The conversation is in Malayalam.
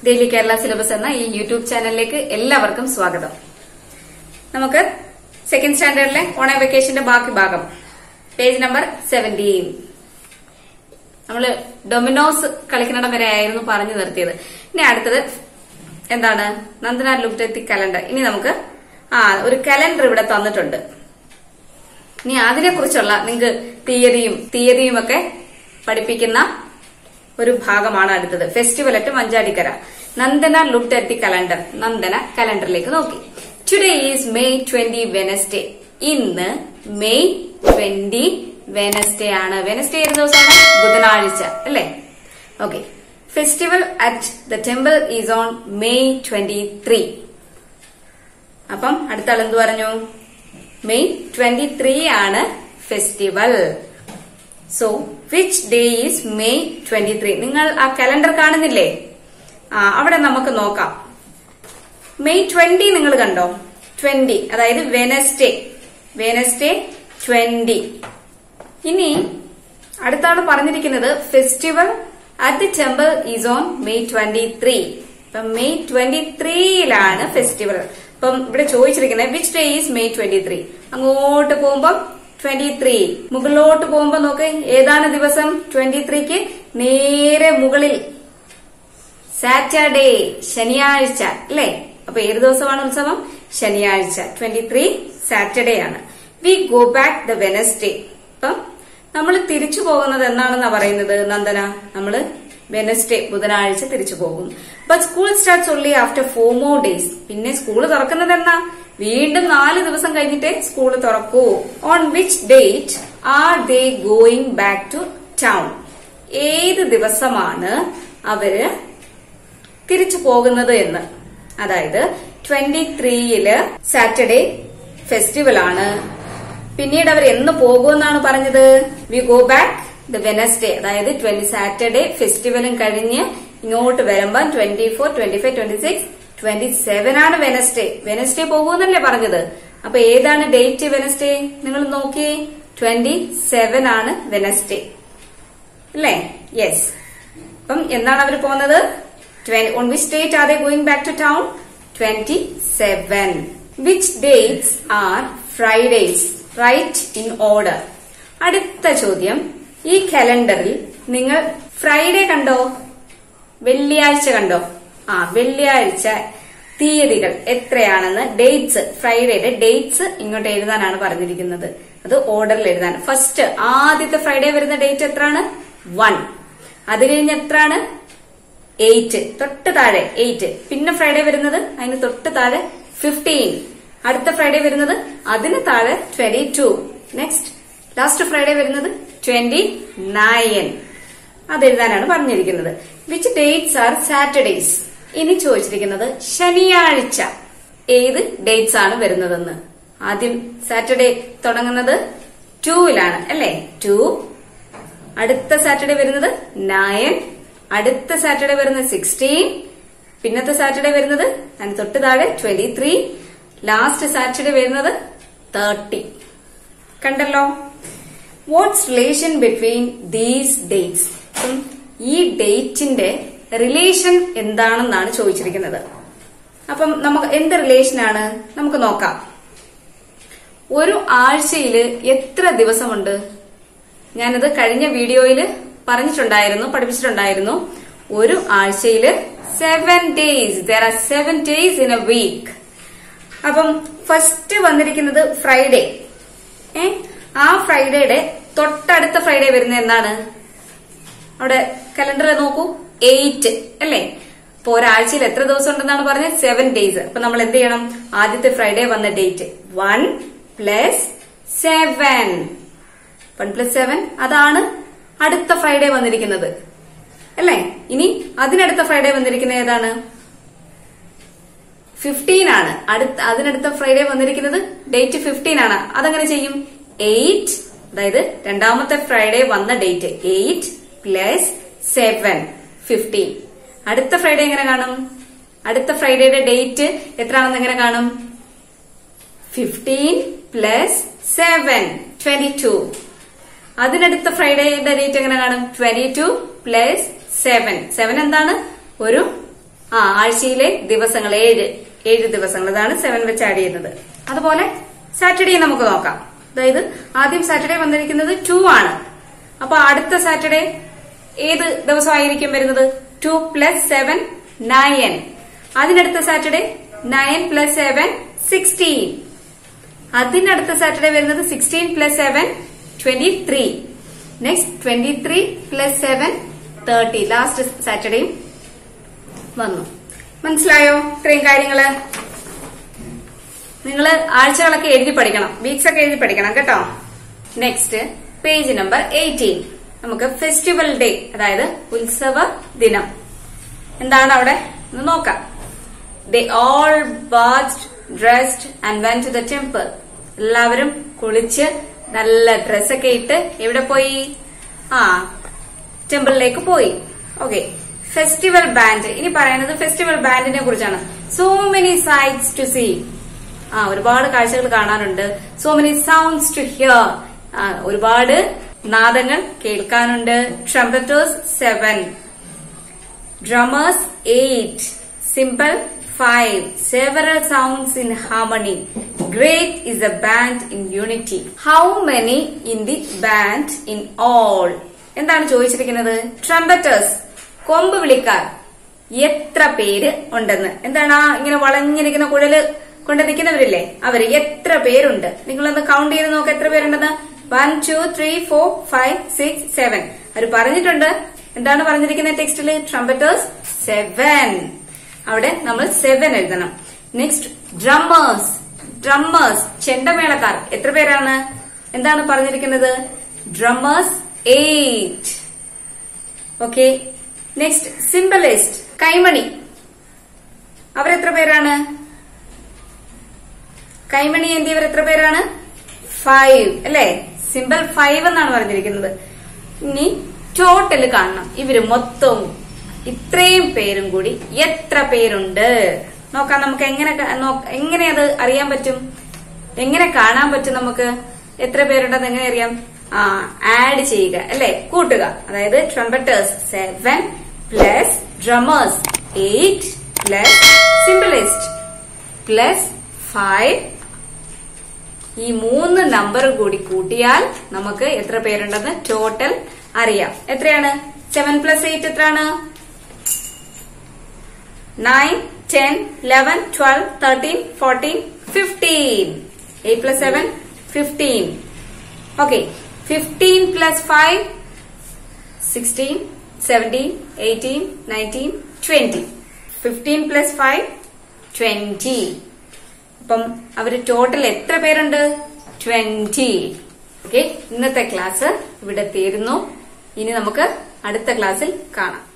ഡെയിലി കേരള സിലബസ് എന്ന ഈ യൂട്യൂബ് ചാനലിലേക്ക് എല്ലാവർക്കും സ്വാഗതം നമുക്ക് സെക്കൻഡ് സ്റ്റാൻഡേർഡിലെ ഓണ വെക്കേഷന്റെ ബാക്കി ഭാഗം പേജ് നമ്പർ സെവന്റീൻ നമ്മള് ഡൊമിനോസ് കളിക്കുന്നിടം വരെ ആയിരുന്നു പറഞ്ഞു നിർത്തിയത് ഇനി അടുത്തത് എന്താണ് Nandana looked at the calendar ഇനി നമുക്ക് ആ ഒരു കലണ്ടർ ഇവിടെ തന്നിട്ടുണ്ട് ഇനി അതിനെ കുറിച്ചുള്ള നിങ്ങൾക്ക് തിയറിയും തിയറിയും ഒക്കെ പഠിപ്പിക്കുന്ന ഒരു ഭാഗമാണ് അടുത്തത് festival at Manjadikkara Nandana looked at the calendar Nandana കലണ്ടറിലേക്ക് നോക്കി today is May twenty Wednesday ഇന്ന് മെയ് ട്വന്റി വെനസ്ഡേ ആണ് വെനസ്ഡേ ഏത് ദിവസമാണ് ബുധനാഴ്ച അല്ലേ okay festival at the temple is on May twenty three അപ്പം അടുത്ത ആൾ എന്ത് പറഞ്ഞു മെയ് ട്വന്റി ത്രീ ആണ് festival so which day is May twenty three നിങ്ങൾ ആ കലണ്ടർ കാണുന്നില്ലേ ആ അവിടെ നമുക്ക് നോക്കാം മെയ് ട്വന്റി നിങ്ങൾ കണ്ടോ ട്വന്റി അതായത് വെനസ്ഡേ വെനസ്ഡേ ട്വന്റി ഇനി അടുത്ത ആള് പറഞ്ഞിരിക്കുന്നത് festival at the temple is on May twenty three ഇപ്പം മെയ് ട്വന്റി ത്രീയിലാണ് ഫെസ്റ്റിവൽ ഇപ്പം ഇവിടെ ചോദിച്ചിരിക്കുന്നത് which day is May twenty three അങ്ങോട്ട് പോകുമ്പം ട്വന്റി ത്രീ മുകളിലോട്ട് പോകുമ്പോ നോക്ക് ഏതാണ് ദിവസം ട്വന്റി ത്രീക്ക് നേരെ മുകളിൽ സാറ്റർഡേ ശനിയാഴ്ച അല്ലേ അപ്പൊ ഏത് ദിവസമാണ് ഉത്സവം ശനിയാഴ്ച ട്വന്റി ത്രീ സാറ്റർഡേ ആണ് we go back the Wednesday അപ്പം നമ്മൾ തിരിച്ചു പോകുന്നത് എന്നാണെന്നാ പറയുന്നത് നന്ദന നമ്മള് വെനസ്ഡേ ബുധനാഴ്ച തിരിച്ചു പോകും but school starts only after four more days പിന്നെ സ്കൂൾ തുറക്കുന്നത് എന്നാ വീണ്ടും നാല് ദിവസം കഴിഞ്ഞിട്ടേ സ്കൂൾ തുറക്കൂ on which date are they going back to town ഏത് ദിവസമാണ് അവര് തിരിച്ചു പോകുന്നത് എന്ന് അതായത് ട്വന്റി ത്രീയില് സാറ്റർഡേ ഫെസ്റ്റിവൽ ആണ് പിന്നീട് അവർ എന്ന് പോകുമെന്നാണ് പറഞ്ഞത് we go back the Wednesday അതായത് ട്വന്റി സാറ്റർഡേ ഫെസ്റ്റിവലും കഴിഞ്ഞ് ഇങ്ങോട്ട് വരുമ്പോ twenty four twenty five twenty six twenty seven ആണ് വെനസ്ഡേ വെനസ്ഡേ പോകുമെന്നല്ലേ പറഞ്ഞത് അപ്പൊ ഏതാണ് ഡേറ്റ് വെനസ്ഡേ നിങ്ങൾ നോക്കിയേ ട്വന്റി സെവൻ ആണ് വെനസ്ഡേ അല്ലേ യെസ് അപ്പം എന്നാണ് അവർ പോകുന്നത് on which date are they going back to town twenty seven which dates are Fridays right in order അടുത്ത ചോദ്യം ഈ കലണ്ടറിൽ നിങ്ങൾ ഫ്രൈഡേ കണ്ടോ വെള്ളിയാഴ്ച കണ്ടോ ആ വെള്ളിയാഴ്ച തീയതികൾ എത്രയാണെന്ന് ഡേറ്റ്സ് ഫ്രൈഡേയുടെ ഡേറ്റ്സ് ഇങ്ങോട്ട് എഴുതാനാണ് പറഞ്ഞിരിക്കുന്നത് അത് ഓർഡറിൽ എഴുതാൻ ഫസ്റ്റ് ആദ്യത്തെ ഫ്രൈഡേ വരുന്ന ഡേറ്റ് എത്രയാണ് വൺ അത് കഴിഞ്ഞ് എത്രയാണ് എയ്റ്റ് തൊട്ട് താഴെ എയ്റ്റ് പിന്നെ ഫ്രൈഡേ വരുന്നത് അതിന് തൊട്ട് താഴെ ഫിഫ്റ്റീൻ അടുത്ത ഫ്രൈഡേ വരുന്നത് അതിന് താഴെ twenty two next last Friday വരുന്നത് ട്വന്റി നയൻ അത് എഴുതാനാണ് പറഞ്ഞിരിക്കുന്നത് വിച്ച് ഡേറ്റ്സ് ആർ സാറ്റർഡേസ് ഇനി ചോദിച്ചിരിക്കുന്നത് ശനിയാഴ്ച ഏത് ഡേറ്റ്സ് ആണ് വരുന്നതെന്ന് ആദ്യം സാറ്റർഡേ തുടങ്ങുന്നത് ടൂവിലാണ് അല്ലേ ടു അടുത്ത സാറ്റർഡേ വരുന്നത് നയൻ അടുത്ത സാറ്റർഡേ വരുന്നത് സിക്സ്റ്റീൻ പിന്നത്തെ സാറ്റർഡേ വരുന്നത് അതിന് തൊട്ട് താഴെ ട്വന്റി ത്രീ ലാസ്റ്റ് സാറ്റർഡേ വരുന്നത് തേർട്ടി കണ്ടല്ലോ what's relation between these dates ഈ ഡേറ്റിന്റെ റിലേഷൻ എന്താണെന്നാണ് ചോദിച്ചിരിക്കുന്നത് അപ്പം നമുക്ക് എന്ത് റിലേഷനാണ് നമുക്ക് നോക്കാം ഒരു ആഴ്ചയില് എത്ര ദിവസമുണ്ട് ഞാനത് കഴിഞ്ഞ വീഡിയോയിൽ പറഞ്ഞിട്ടുണ്ടായിരുന്നു പഠിപ്പിച്ചിട്ടുണ്ടായിരുന്നു ഒരു ആഴ്ചയില് seven days there are seven days in a week അപ്പം ഫസ്റ്റ് വന്നിരിക്കുന്നത് ഫ്രൈഡേ ഏ ആ ഫ്രൈഡേയുടെ തൊട്ടടുത്ത ഫ്രൈഡേ വരുന്ന എന്താണ് അവിടെ കലണ്ടർ നോക്കൂ എയ്റ്റ് അല്ലേ അപ്പൊ ഒരാഴ്ചയിൽ എത്ര ദിവസം ഉണ്ടെന്നാണ് പറഞ്ഞത് സെവൻ ഡേയ്സ് അപ്പൊ നമ്മൾ എന്ത് ചെയ്യണം ആദ്യത്തെ ഫ്രൈഡേ വന്ന date one plus seven one plus seven അതാണ് അടുത്ത ഫ്രൈഡേ വന്നിരിക്കുന്നത് അല്ലേ ഇനി അതിനടുത്ത ഫ്രൈഡേ വന്നിരിക്കുന്നത് ഏതാണ് ഫിഫ്റ്റീൻ ആണ് അടുത്ത അതിനടുത്ത ഫ്രൈഡേ വന്നിരിക്കുന്നത് ഡേറ്റ് ഫിഫ്റ്റീൻ ആണ് അതെങ്ങനെ ചെയ്യും എയ്റ്റ് അതായത് രണ്ടാമത്തെ ഫ്രൈഡേ വന്ന date eight plus seven fifteen അടുത്ത ഫ്രൈഡേ എങ്ങനെ കാണും അടുത്ത ഫ്രൈഡേയുടെ ഡേറ്റ് എത്രയാണെന്ന് എങ്ങനെ കാണും fifteen plus seven twenty two അതിനടുത്ത ഫ്രൈഡേയുടെ ഡേറ്റ് എങ്ങനെ കാണും twenty two plus seven seven എന്താണ് ഒരു ആ ആഴ്ചയിലെ ദിവസങ്ങൾ ഏഴ് ഏഴ് ദിവസങ്ങൾ ഇതാണ് സെവൻ വെച്ച് ആഡ് ചെയ്യുന്നത് അതുപോലെ സാറ്റർഡേ നമുക്ക് നോക്കാം അതായത് ആദ്യം സാറ്റർഡേ വന്നിരിക്കുന്നത് ടു ആണ് അപ്പൊ അടുത്ത സാറ്റർഡേ ഏത് ദിവസമായിരിക്കും വരുന്നത് ടു പ്ലസ് സെവൻ നയൻ അതിനടുത്ത Saturday nine plus seven sixteen അതിനടുത്ത സാറ്റർഡേ വരുന്നത് sixteen plus seven twenty three next twenty three plus seven thirty last സാറ്റർഡേയും വന്നു മനസ്സിലായോ ഇത്രയും കാര്യങ്ങള് നിങ്ങൾ ആഴ്ചകളൊക്കെ എഴുതി പഠിക്കണം വീക്സ് ഒക്കെ എഴുതി പഠിക്കണം കേട്ടോ നെക്സ്റ്റ് പേജ് നമ്പർ എയ്റ്റീൻ നമുക്ക് ഫെസ്റ്റിവൽ ഡേ അതായത് ഉത്സവ ദിനം എന്താണ് അവിടെ ഒന്ന് നോക്കാം they all bath dressed and went to the temple എല്ലാവരും കുളിച്ച് നല്ല ഡ്രസ്സൊക്കെ ഇട്ട് എവിടെ പോയി ആ ടെമ്പിളിലേക്ക് പോയി ഓക്കെ ഫെസ്റ്റിവൽ ബാൻഡ് ഇനി പറയുന്നത് ഫെസ്റ്റിവൽ ബാൻഡിനെ കുറിച്ചാണ് so many sights to see ആ ഒരുപാട് കാഴ്ചകൾ കാണാനുണ്ട് so many sounds to hear ആ ഒരുപാട് നാദങ്ങൾ കേൾക്കാനുണ്ട് trumpeters seven drummers 8 simple 5 several sounds in harmony great is the band in unity how many in the band in all എന്താണ് ചോദിച്ചിരിക്കുന്നത് ട്രംപറ്റേഴ്സ് കൊമ്പ് വിളിക്കാർ എത്ര പേര് ഉണ്ടെന്ന് എന്താണ് ആ ഇങ്ങനെ വളഞ്ഞിരിക്കുന്ന കുഴല് കൊണ്ട് നിൽക്കുന്നവരില്ലേ അവര് എത്ര പേരുണ്ട് നിങ്ങളൊന്ന് കൗണ്ട് ചെയ്ത് നോക്ക് എത്ര പേരുണ്ടെന്ന് one two three four five six seven അവർ പറഞ്ഞിട്ടുണ്ട് എന്താണ് പറഞ്ഞിരിക്കുന്ന ടെക്സ്റ്റില് ട്രംപറ്റേഴ്സ് സെവൻ അവിടെ നമ്മൾ സെവൻ എഴുതണം നെക്സ്റ്റ് ഡ്രമ്മേഴ്സ് ഡ്രമ്മേഴ്സ് ചെണ്ടമേളക്കാർ എത്ര പേരാണ് എന്താണ് പറഞ്ഞിരിക്കുന്നത് drummers eight okay next cymbalist കൈമണി അവരെത്ര പേരാണ് കൈമണി എന്തിയവർ എത്ര പേരാണ് ഫൈവ് അല്ലെ സിമ്പിൾ ഫൈവ് എന്നാണ് പറഞ്ഞിരിക്കുന്നത് ഇനി ടോട്ടൽ കാണണം ഇവര് മൊത്തവും ഇത്രയും പേരും കൂടി എത്ര പേരുണ്ട് നോക്കാം നമുക്ക് എങ്ങനെ ക- നോ- എങ്ങനെ അത് അറിയാൻ പറ്റും എങ്ങനെ കാണാൻ പറ്റും നമുക്ക് എത്ര പേരുണ്ടെന്ന് എങ്ങനെ അറിയാം ആ ആഡ് ചെയ്യുക അല്ലെ കൂട്ടുക അതായത് trumpeters seven plus drummers eight plus cymbalist plus five ഈ മൂന്ന് നമ്പർ കൂടി കൂട്ടിയാൽ നമുക്ക് എത്ര പേരുണ്ടെന്ന് ടോട്ടൽ അറിയാം എത്രയാണ് സെവൻ പ്ലസ് എയ്റ്റ് എത്രയാണ് nine ten eleven twelve thirteen fourteen fifteen eight plus seven fifteen okay fifteen plus five sixteen seventeen eighteen nineteen twenty fifteen plus five twenty അപ്പം അവര് ടോട്ടൽ എത്ര പേരുണ്ട് ട്വന്റി ഓക്കെ ഇന്നത്തെ ക്ലാസ് ഇവിടെ തീരുന്നു ഇനി നമുക്ക് അടുത്ത ക്ലാസ്സിൽ കാണാം